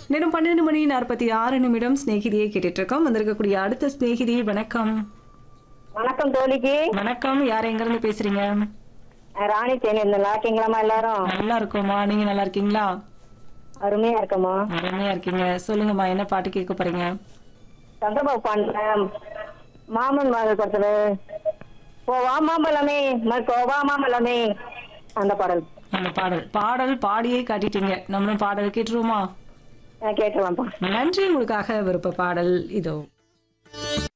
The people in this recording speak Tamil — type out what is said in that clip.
நேரம் பன்னெண்டு மணி நாற்பத்தி ஆறு நிமிடம் ஸ்நேகிதியை கேட்டுட்டு இருக்கோம் வந்திருக்கக்கூடிய அடுத்த ஸ்நேகிதி வணக்கம் வணக்கம் தோழிக்கு வணக்கம் யார் எங்க இருந்து பேசுறீங்க ராணி தேனி நல்லா இருக்கீங்களாம்மா எல்லாரும் நல்லா இருக்கோமா நீங்க நல்லா இருக்கீங்களா அருமையா இருக்கம்மா அருமையா இருக்கீங்க சொல்லுங்கம்மா என்ன பாட்டு கேட்க போறீங்க சந்திரபாபு பாண்ட மாமன் மகள் படத்துல போவா மாம்பழமே ம- கோவா மாம்பழமே அந்த பாடல் அந்த பாடல் பாடல் பாடியே காட்டிட்டீங்க நம்மளும் பாடல் கேட்டுருவோமா கேட்டுருவான்ப்பா நன்றி உங்களுக்காக விருப்ப பாடல் இதோ